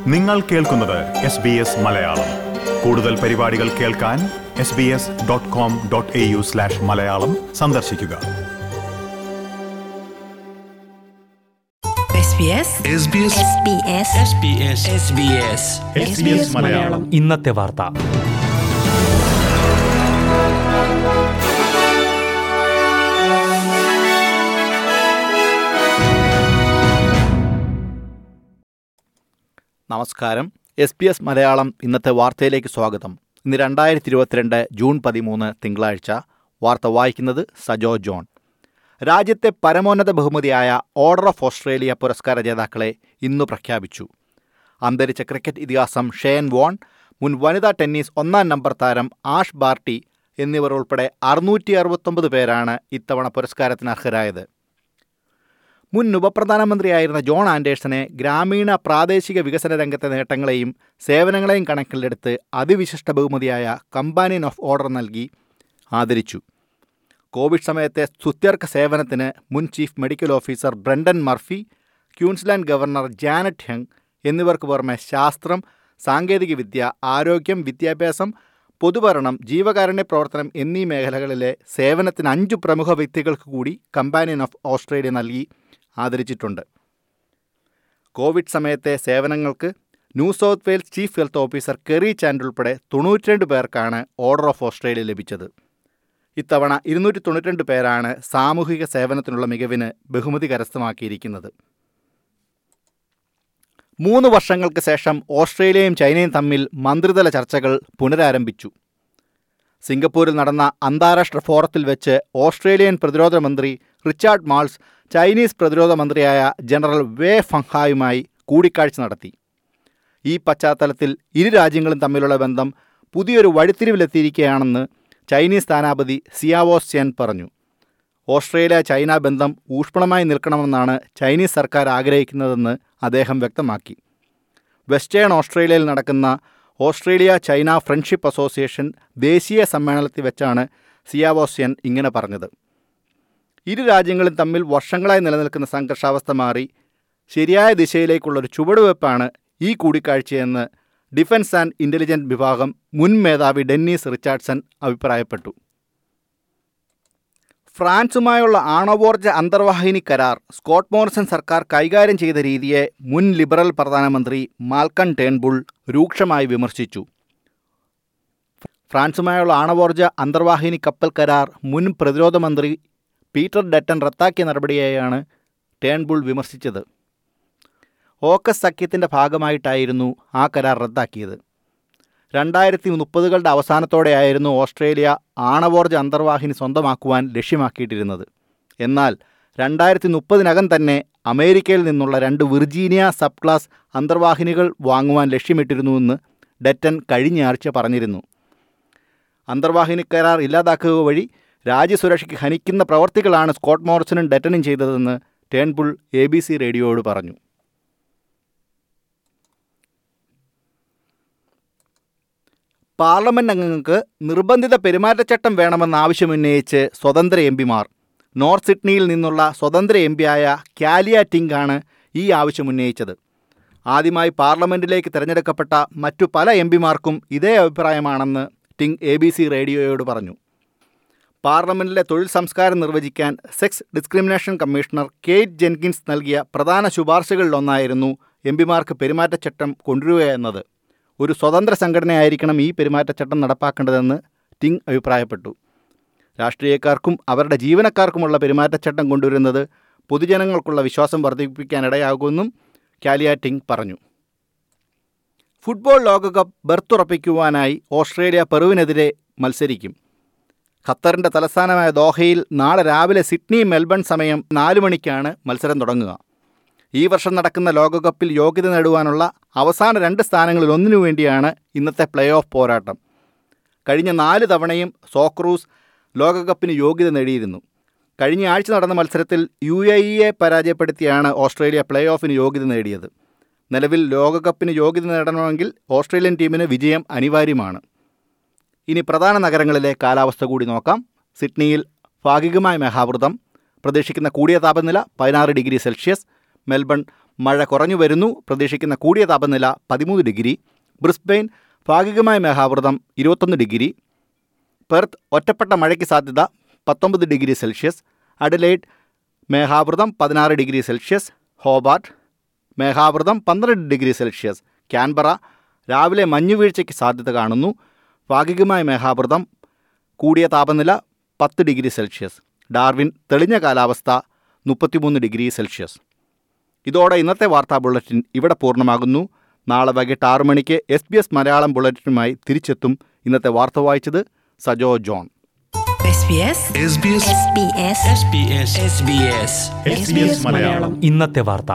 നിങ്ങൾ കേൾക്കുന്നത് S B S Malayalam കൂടുതൽ പരിപാടികൾ കേൾക്കാൻ S B S dot com dot A U slash Malayalam സന്ദർശിക്കുക SBS SBS SBS SBS SBS SBS Malayalam ഇന്നത്തെ വാർത്ത നമസ്കാരം എസ് പി എസ് മലയാളം ഇന്നത്തെ വാർത്തയിലേക്ക് സ്വാഗതം ഇന്ന് രണ്ടായിരത്തി ഇരുപത്തിരണ്ട് ജൂൺ പതിമൂന്ന് തിങ്കളാഴ്ച വാർത്ത വായിക്കുന്നത് സജോ ജോൺ രാജ്യത്തെ പരമോന്നത ബഹുമതിയായ ഓർഡർ ഓഫ് ഓസ്ട്രേലിയ പുരസ്കാര ജേതാക്കളെ ഇന്നു പ്രഖ്യാപിച്ചു അന്തരിച്ച ക്രിക്കറ്റ് ഇതിഹാസം ഷെയൻ വോൺ മുൻ വനിതാ ടെന്നീസ് ഒന്നാം നമ്പർ താരം ആഷ് ബാർട്ടി എന്നിവർ ഉൾപ്പെടെ അറുന്നൂറ്റി അറുപത്തൊമ്പത് പേരാണ് ഇത്തവണ പുരസ്കാരത്തിന് അർഹരായത് മുൻ ഉപപ്രധാനമന്ത്രിയായിരുന്ന ജോൺ ആൻഡേഴ്സനെ ഗ്രാമീണ പ്രാദേശിക വികസന രംഗത്തെ നേട്ടങ്ങളെയും സേവനങ്ങളെയും കണക്കിലെടുത്ത് അതിവിശിഷ്ട ബഹുമതിയായ കമ്പാനിയൻ ഓഫ് ഓർഡർ നൽകി ആദരിച്ചു കോവിഡ് സമയത്തെ സ്തുത്യർക്ക സേവനത്തിന് മുൻ chief medical officer Brendan Murphy Queensland governor Jeannette Young എന്നിവർക്ക് പുറമെ ശാസ്ത്രം സാങ്കേതികവിദ്യ ആരോഗ്യം വിദ്യാഭ്യാസം പൊതുഭരണം ജീവകാരുണ്യ പ്രവർത്തനം എന്നീ മേഖലകളിലെ സേവനത്തിന് അഞ്ചു പ്രമുഖ വ്യക്തികൾക്ക് കൂടി കമ്പാനിയൻ ഓഫ് ഓസ്ട്രേലിയ നൽകി ആദരിച്ചിട്ടുണ്ട് കോവിഡ് സമയത്തെ സേവനങ്ങൾക്ക് New South Wales chief health officer Kerry Chant ഉൾപ്പെടെ തൊണ്ണൂറ്റിരണ്ട് പേർക്കാണ് ഓർഡർ ഓഫ് ഓസ്ട്രേലിയ ലഭിച്ചത് ഇത്തവണ ഇരുന്നൂറ്റി തൊണ്ണൂറ്റിരണ്ട് പേരാണ് സാമൂഹിക സേവനത്തിനുള്ള മികവിന് ബഹുമതി കരസ്ഥമാക്കിയിരിക്കുന്നത് മൂന്ന് വർഷങ്ങൾക്ക് ശേഷം ഓസ്ട്രേലിയയും ചൈനയും തമ്മിൽ മന്ത്രിതല ചർച്ചകൾ പുനരാരംഭിച്ചു സിംഗപ്പൂരിൽ നടന്ന അന്താരാഷ്ട്ര ഫോറത്തിൽ വെച്ച് ഓസ്ട്രേലിയൻ പ്രതിരോധ മന്ത്രി റിച്ചാർഡ് മാൾസ് ചൈനീസ് പ്രതിരോധ മന്ത്രിയായ ജനറൽ വേ ഫങ്ഹായുമായി കൂടിക്കാഴ്ച നടത്തി ഈ പശ്ചാത്തലത്തിൽ ഇരു രാജ്യങ്ങളും തമ്മിലുള്ള ബന്ധം പുതിയൊരു വഴിത്തിരിവിലെത്തിയിരിക്കുകയാണെന്ന് ചൈനീസ് സ്ഥാനാപതി സിയാവോ സെൻ പറഞ്ഞു ഓസ്ട്രേലിയ ചൈന ബന്ധം ഊഷ്മളമായി നിൽക്കണമെന്നാണ് ചൈനീസ് സർക്കാർ ആഗ്രഹിക്കുന്നതെന്ന് അദ്ദേഹം വ്യക്തമാക്കി വെസ്റ്റേൺ ഓസ്ട്രേലിയയിൽ നടക്കുന്ന ഓസ്ട്രേലിയ ചൈന ഫ്രണ്ട്ഷിപ്പ് അസോസിയേഷൻ ദേശീയ സമ്മേളനത്തിൽ വെച്ചാണ് സിയാവോസ്യൻ ഇങ്ങനെ പറഞ്ഞത് ഇരു രാജ്യങ്ങളും തമ്മിൽ വർഷങ്ങളായി നിലനിൽക്കുന്ന സംഘർഷാവസ്ഥ മാറി ശരിയായ ദിശയിലേക്കുള്ളൊരു ചുവടുവയ്പ്പാണ് ഈ കൂടിക്കാഴ്ചയെന്ന് ഡിഫൻസ് ആൻഡ് ഇൻ്റലിജൻസ് വിഭാഗം മുൻ മേധാവി ഡെന്നീസ് റിച്ചാർഡ്സൺ അഭിപ്രായപ്പെട്ടു ഫ്രാൻസുമായുള്ള ആണവോർജ അന്തർവാഹിനി കരാർ സ്കോട്ട് മോറിസൺ സർക്കാർ കൈകാര്യം ചെയ്ത രീതിയെ മുൻ ലിബറൽ പ്രധാനമന്ത്രി മാൽക്കൺ ടേൺബുൾ രൂക്ഷമായി വിമർശിച്ചു ഫ്രാൻസുമായുള്ള ആണവോർജ അന്തർവാഹിനി കപ്പൽ കരാർ മുൻ പ്രതിരോധ മന്ത്രി പീറ്റർ ഡറ്റൻ റദ്ദാക്കിയ നടപടിയെയാണ് ടേൺബുൾ വിമർശിച്ചത് ഓക്കസ് സഖ്യത്തിൻ്റെ ഭാഗമായിട്ടായിരുന്നു ആ കരാർ റദ്ദാക്കിയത് രണ്ടായിരത്തി മുപ്പതുകളുടെ അവസാനത്തോടെയായിരുന്നു ഓസ്ട്രേലിയ ആണവോർജ അന്തർവാഹിനി സ്വന്തമാക്കുവാൻ ലക്ഷ്യമാക്കിയിട്ടിരുന്നത് എന്നാൽ രണ്ടായിരത്തി മുപ്പതിനകം തന്നെ അമേരിക്കയിൽ നിന്നുള്ള രണ്ട് വിർജീനിയ സബ് ക്ലാസ് അന്തർവാഹിനികൾ വാങ്ങുവാൻ ലക്ഷ്യമിട്ടിരുന്നുവെന്ന് ഡെറ്റൻ കഴിഞ്ഞയാഴ്ച പറഞ്ഞിരുന്നു അന്തർവാഹിനി കരാർ ഇല്ലാതാക്കുക വഴി രാജ്യസുരക്ഷയ്ക്ക് ഹനിക്കുന്ന പ്രവർത്തികളാണ് സ്കോട്ട് മോറിസണും ഡെറ്റനും ചെയ്തതെന്ന് ടേൺബുൾ എ ബി സി റേഡിയോയോട് പറഞ്ഞു പാർലമെന്റ് അംഗങ്ങൾക്ക് നിർബന്ധിത പെരുമാറ്റച്ചട്ടം വേണമെന്ന ആവശ്യമുന്നയിച്ച് സ്വതന്ത്ര എം പിമാർ നോർത്ത് സിഡ്നിയിൽ നിന്നുള്ള സ്വതന്ത്ര എം പിയായ കാലിയ ടിങ് ആണ് ഈ ആവശ്യമുന്നയിച്ചത് ആദ്യമായി പാർലമെന്റിലേക്ക് തിരഞ്ഞെടുക്കപ്പെട്ട മറ്റു പല എം പിമാർക്കും ഇതേ അഭിപ്രായമാണെന്ന് ടിങ് എ ബി സി റേഡിയോയോട് പറഞ്ഞു പാർലമെന്റിലെ തൊഴിൽ സംസ്കാരം നിർവചിക്കാൻ sex discrimination commissioner Kate Jenkins നൽകിയ പ്രധാന ശുപാർശകളിലൊന്നായിരുന്നു എം പിമാർക്ക് പെരുമാറ്റച്ചട്ടം കൊണ്ടുവരിക എന്നത് ഒരു സ്വതന്ത്ര സംഘടനയായിരിക്കണം ഈ പെരുമാറ്റച്ചട്ടം നടപ്പാക്കേണ്ടതെന്ന് ടിങ് അഭിപ്രായപ്പെട്ടു രാഷ്ട്രീയക്കാർക്കും അവരുടെ ജീവനക്കാർക്കുമുള്ള പെരുമാറ്റച്ചട്ടം കൊണ്ടുവരുന്നത് പൊതുജനങ്ങൾക്കുള്ള വിശ്വാസം വർദ്ധിപ്പിക്കാനിടയാകുമെന്നും കാലിയ ടിങ് പറഞ്ഞു ഫുട്ബോൾ ലോകകപ്പ് ബർത്തുറപ്പിക്കുവാനായി ഓസ്ട്രേലിയ പെറുവിനെതിരെ മത്സരിക്കും ഖത്തറിൻ്റെ തലസ്ഥാനമായ ദോഹയിൽ നാളെ രാവിലെ സിഡ്നി മെൽബൺ സമയം നാല് മണിക്കാണ് മത്സരം തുടങ്ങുക ഈ വർഷം നടക്കുന്ന ലോകകപ്പിൽ യോഗ്യത നേടുവാനുള്ള അവസാന രണ്ട് സ്ഥാനങ്ങളിൽ ഒന്നിനു വേണ്ടിയാണ് ഇന്നത്തെ പ്ലേ ഓഫ് പോരാട്ടം കഴിഞ്ഞ നാല് തവണയും സോക്രൂസ് ലോകകപ്പിന് യോഗ്യത നേടിയിരുന്നു കഴിഞ്ഞ ആഴ്ച നടന്ന മത്സരത്തിൽ യു എ ഇയെ പരാജയപ്പെടുത്തിയാണ് ഓസ്ട്രേലിയ പ്ലേ ഓഫിന് യോഗ്യത നേടിയത് നിലവിൽ ലോകകപ്പിന് യോഗ്യത നേടണമെങ്കിൽ ഓസ്ട്രേലിയൻ ടീമിന് വിജയം അനിവാര്യമാണ് ഇനി പ്രധാന നഗരങ്ങളിലെ കാലാവസ്ഥ കൂടി നോക്കാം സിഡ്നിയിൽ ഭാഗികമായ മേഘാവൃതം പ്രതീക്ഷിക്കുന്ന കൂടിയ താപനില പതിനാറ് ഡിഗ്രി സെൽഷ്യസ് മെൽബൺ മഴ കുറഞ്ഞു വരുന്നു പ്രതീക്ഷിക്കുന്ന കൂടിയ താപനില പതിമൂന്ന് ഡിഗ്രി ബ്രിസ്ബെയിൻ ഭാഗികമായ മേഘാവൃതം ഇരുപത്തൊന്ന് ഡിഗ്രി പെർത്ത് ഒറ്റപ്പെട്ട മഴയ്ക്ക് സാധ്യത പത്തൊമ്പത് ഡിഗ്രി സെൽഷ്യസ് അഡലൈഡ് മേഘാവൃതം പതിനാറ് ഡിഗ്രി സെൽഷ്യസ് ഹോബാർട്ട് മേഘാവൃതം പന്ത്രണ്ട് ഡിഗ്രി സെൽഷ്യസ് ക്യാൻബറ രാവിലെ മഞ്ഞുവീഴ്ചയ്ക്ക് സാധ്യത കാണുന്നു ഭാഗികമായ മേഘാവൃതം കൂടിയ താപനില പത്ത് ഡിഗ്രി സെൽഷ്യസ് ഡാർവിൻ തെളിഞ്ഞ കാലാവസ്ഥ മുപ്പത്തിമൂന്ന് ഡിഗ്രി സെൽഷ്യസ് ഇതോടെ ഇന്നത്തെ വാർത്താ ബുള്ളറ്റിൻ ഇവിടെ പൂർണ്ണമാകുന്നു നാളെ വൈകിട്ട് ആറു മണിക്ക് എസ് ബി എസ് മലയാളം ബുള്ളറ്റിനുമായി തിരിച്ചെത്തും ഇന്നത്തെ വാർത്ത വായിച്ചത് Sajo John SBS SBS SBS SBS SBS SBS Malayalam ഇന്നത്തെ വാർത്ത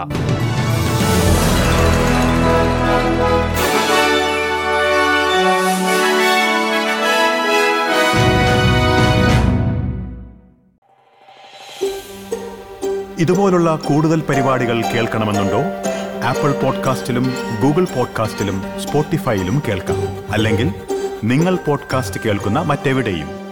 ഇതുപോലുള്ള കൂടുതൽ പരിപാടികൾ കേൾക്കണമെന്നുണ്ടോ ആപ്പിൾ പോഡ്കാസ്റ്റിലും ഗൂഗിൾ പോഡ്കാസ്റ്റിലും സ്പോട്ടിഫൈയിലും കേൾക്കാം അല്ലെങ്കിൽ നിങ്ങൾ പോഡ്കാസ്റ്റ് കേൾക്കുന്ന മറ്റെവിടെയും